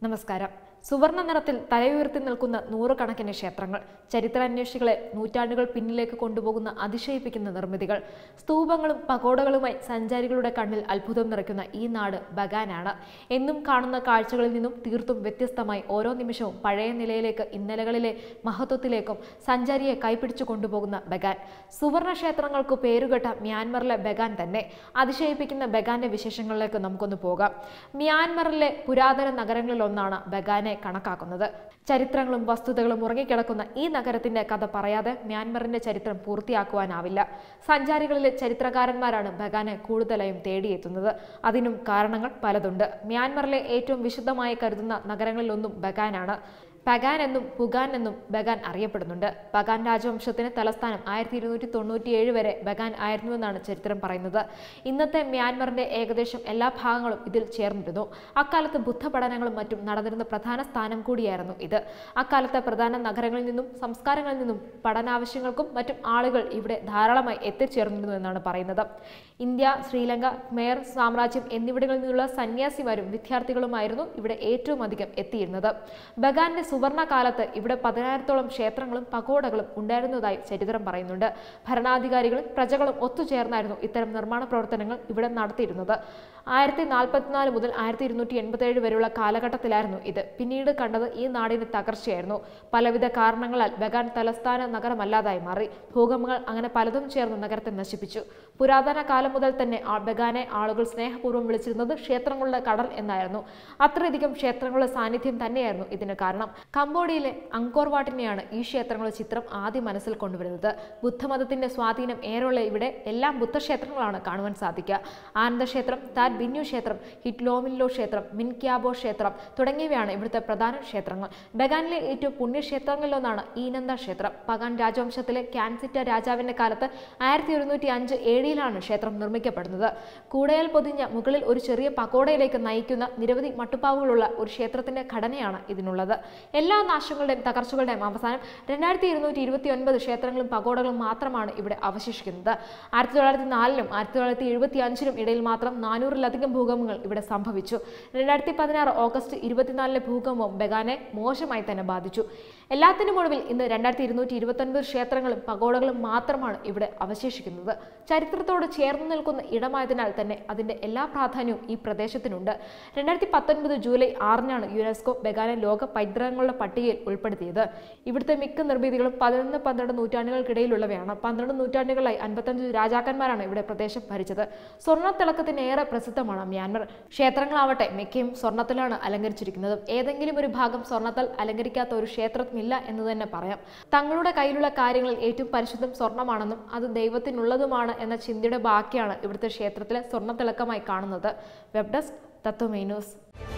നമസ്കാരം സുവർണ നിറത്തിൽ തലയുയർത്തി നിൽക്കുന്ന നൂറുകണക്കിന് ക്ഷേത്രങ്ങൾ ചരിത്രാന്വേഷികളെ നൂറ്റാണ്ടുകൾ പിന്നിലേക്ക് കൊണ്ടുപോകുന്ന അതിശയിപ്പിക്കുന്ന നിർമ്മിതികൾ സ്തൂപങ്ങളും പകോടകളുമായി സഞ്ചാരികളുടെ കണ്ണിൽ അത്ഭുതം നിറയ്ക്കുന്ന ഈ നാട് ബഗാനാണ് എന്നും കാണുന്ന കാഴ്ചകളിൽ നിന്നും തീർത്തും വ്യത്യസ്തമായി ഓരോ നിമിഷവും പഴയ നിലയിലേക്ക് ഇന്നലകളിലെ മഹത്വത്തിലേക്കും സഞ്ചാരിയെ കൈപിടിച്ചു കൊണ്ടുപോകുന്ന ബഗാൻ സുവർണ ക്ഷേത്രങ്ങൾക്ക് പേരുകെട്ട മ്യാൻമറിലെ ബഗാൻ തന്നെ അതിശയിപ്പിക്കുന്ന ബഗാന്റെ വിശേഷങ്ങളിലേക്ക് നമുക്കൊന്ന് പോകാം മ്യാൻമറിലെ പുരാതന നഗരങ്ങളിലൊന്നാണ് ബഗാനെ കണക്കാക്കുന്നത് ചരിത്രങ്ങളും വസ്തുതകളും ഉറങ്ങിക്കിടക്കുന്ന ഈ നഗരത്തിന്റെ കഥ പറയാതെ മ്യാൻമറിന്റെ ചരിത്രം പൂർത്തിയാക്കുവാനാവില്ല സഞ്ചാരികളിലെ ചരിത്രകാരന്മാരാണ് ബഗാനെ കൂടുതലായും തേടിയെത്തുന്നത് അതിനും കാരണങ്ങൾ പലതുണ്ട് മ്യാൻമറിലെ ഏറ്റവും വിശുദ്ധമായി കരുതുന്ന നഗരങ്ങളിലൊന്നും ബഗാനാണ് പഗാൻ എന്നും പുഗാൻ എന്നും ബഗാൻ അറിയപ്പെടുന്നുണ്ട് ബഗാൻ രാജവംശത്തിന് തലസ്ഥാനം ആയിരത്തി ഇരുന്നൂറ്റി തൊണ്ണൂറ്റിയേഴ് വരെ ബഗാൻ ആയിരുന്നുവെന്നാണ് ചരിത്രം പറയുന്നത് ഇന്നത്തെ മ്യാൻമറിന്റെ ഏകദേശം എല്ലാ ഭാഗങ്ങളും ഇതിൽ ചേർന്നിരുന്നു അക്കാലത്ത് ബുദ്ധ പഠനങ്ങളും മറ്റും നടന്നിരുന്ന പ്രധാന സ്ഥാനം കൂടിയായിരുന്നു ഇത് അക്കാലത്തെ പ്രധാന നഗരങ്ങളിൽ നിന്നും സംസ്കാരങ്ങളിൽ നിന്നും പഠനാവശ്യങ്ങൾക്കും മറ്റും ആളുകൾ ഇവിടെ ധാരാളമായി എത്തിച്ചേർന്നിരുന്നു എന്നാണ് പറയുന്നത് ഇന്ത്യ ശ്രീലങ്ക മേർ സാമ്രാജ്യം എന്നിവിടങ്ങളിൽ നിന്നുള്ള സന്യാസിമാരും വിദ്യാർത്ഥികളുമായിരുന്നു ഇവിടെ ഏറ്റവും അധികം എത്തിയിരുന്നത് ബഗാന്റെ സുവർണ കാലത്ത് ഇവിടെ പതിനായിരത്തോളം ക്ഷേത്രങ്ങളും പകോടകളും ഉണ്ടായിരുന്നതായി ചരിത്രം പറയുന്നുണ്ട് ഭരണാധികാരികളും പ്രജകളും ഒത്തുചേർന്നായിരുന്നു ഇത്തരം നിർമ്മാണ പ്രവർത്തനങ്ങൾ ഇവിടെ നടത്തിയിരുന്നത് ആയിരത്തി നാൽപ്പത്തിനാല് മുതൽ ആയിരത്തി ഇരുന്നൂറ്റി എൺപത്തേഴ് വരെയുള്ള കാലഘട്ടത്തിലായിരുന്നു ഇത് പിന്നീട് കണ്ടത് ഈ നാടിന്റെ തകർച്ചയായിരുന്നു പലവിധ കാരണങ്ങളാൽ ബഗാൻ തലസ്ഥാന നഗരമല്ലാതായി മാറി ഭൂകമ്പങ്ങൾ അങ്ങനെ പലതും ചേർന്ന് നഗരത്തെ നശിപ്പിച്ചു പുരാതന കാലം മുതൽ തന്നെ ആ ബഗാനെ ആളുകൾ സ്നേഹപൂർവ്വം വിളിച്ചിരുന്നത് ക്ഷേത്രങ്ങളുടെ കടൽ എന്നായിരുന്നു അത്രയധികം ക്ഷേത്രങ്ങളുടെ സാന്നിധ്യം തന്നെയായിരുന്നു ഇതിന് കാരണം കംബോഡിയയിലെ അങ്കോർ വാട്ടിനെയാണ് ഈ ക്ഷേത്രങ്ങളുടെ ചിത്രം ആദ്യം മനസ്സിൽ കൊണ്ടുവരുന്നത് ബുദ്ധമതത്തിന്റെ സ്വാധീനം ഏറെയുള്ള ഇവിടെ എല്ലാം ബുദ്ധക്ഷേത്രങ്ങളാണ് കാണുവാൻ സാധിക്കുക ആനന്ദക്ഷേത്രം താൻ ബിന്യു ക്ഷേത്രം ഹിറ്റ്ലോമില്ലോ ക്ഷേത്രം മിൻക്യാബോ ക്ഷേത്രം തുടങ്ങിയവയാണ് ഇവിടുത്തെ പ്രധാന ക്ഷേത്രങ്ങൾ ബഗാനിലെ ഏറ്റവും പുണ്യക്ഷേത്രങ്ങളിലൊന്നാണ് ഈനന്ദ ക്ഷേത്രം പഗാൻ രാജവംശത്തിലെ ക്യാൻസിറ്റ രാജാവിന്റെ കാലത്ത് ആയിരത്തി ഒരുന്നൂറ്റി അഞ്ച് ഏഴിയിലാണ് ക്ഷേത്രം നിർമ്മിക്കപ്പെടുന്നത് കൂടയാൽ പൊതിഞ്ഞ മുകളിൽ ഒരു ചെറിയ പകോടയിലേക്ക് നയിക്കുന്ന നിരവധി മട്ടുപ്പാവുകളുള്ള ഒരു ക്ഷേത്രത്തിന്റെ ഘടനയാണ് ഇതിനുള്ളത് എല്ലാ നാശങ്ങളുടെയും തകർച്ചകളുടെയും അവസാനം രണ്ടായിരത്തി ഇരുന്നൂറ്റി ഇരുപത്തി ഒൻപത് ക്ഷേത്രങ്ങളും പകോടകളും മാത്രമാണ് ഇവിടെ അവശേഷിക്കുന്നത് ആയിരത്തി തൊള്ളായിരത്തി നാലിനും ആയിരത്തി തൊള്ളായിരത്തി എഴുപത്തി അഞ്ചിനും ഇടയിൽ മാത്രം നാനൂറിലധികം ഭൂകമ്പങ്ങൾ ഇവിടെ സംഭവിച്ചു രണ്ടായിരത്തി പതിനാറ് ഓഗസ്റ്റ് ഇരുപത്തിനാലിലെ ഭൂകമ്പം ബഗാനെ മോശമായി തന്നെ ബാധിച്ചു എല്ലാത്തിനും ഒടുവിൽ ഇന്ന് രണ്ടായിരത്തി ഇരുന്നൂറ്റി ഇരുപത്തൊൻപത് ക്ഷേത്രങ്ങളും പകോടകളും മാത്രമാണ് ഇവിടെ അവശേഷിക്കുന്നത് ചരിത്രത്തോട് ചേർന്ന് നിൽക്കുന്ന ഇടമായതിനാൽ തന്നെ അതിന്റെ എല്ലാ പ്രാധാന്യവും ഈ പ്രദേശത്തിനുണ്ട് രണ്ടായിരത്തി പത്തൊൻപത് ജൂലൈ ആറിനാണ് യുനെസ്കോ ബഗാനെ ലോക പൈതൃകങ്ങളുടെ പട്ടികയിൽ ഉൾപ്പെടുത്തിയത് ഇവിടുത്തെ മിക്ക നിർമ്മിതികളും പതിനൊന്ന് പന്ത്രണ്ട് നൂറ്റാണ്ടുകൾക്കിടയിലുള്ളവയാണ് പന്ത്രണ്ട് നൂറ്റാണ്ടുകളായി അൻപത്തഞ്ച് രാജാക്കന്മാരാണ് ഇവിടെ പ്രദേശം ഭരിച്ചത് സ്വർണ്ണത്തിളക്കത്തിന് ഏറെ പ്രസിദ്ധമാണ് മ്യാൻമർ ക്ഷേത്രങ്ങളാവട്ടെ മിക്കയും സ്വർണ്ണത്തിലാണ് അലങ്കരിച്ചിരിക്കുന്നത് ഏതെങ്കിലും ഒരു ഭാഗം സ്വർണ്ണത്താൽ അലങ്കരിക്കാത്ത ഒരു ക്ഷേത്രമില്ല എന്ന് തന്നെ പറയാം തങ്ങളുടെ കയ്യിലുള്ള കാര്യങ്ങളിൽ ഏറ്റവും പരിശുദ്ധം സ്വർണ്ണമാണെന്നും അത് ദൈവത്തിനുള്ളതുമാണ് എന്ന ചിന്തയുടെ ബാക്കിയാണ് ഇവിടുത്തെ ക്ഷേത്രത്തിലെ സ്വർണ്ണത്തിളക്കമായി കാണുന്നത് വെബ് ഡെസ്ക് തത്വമേ ന്യൂസ്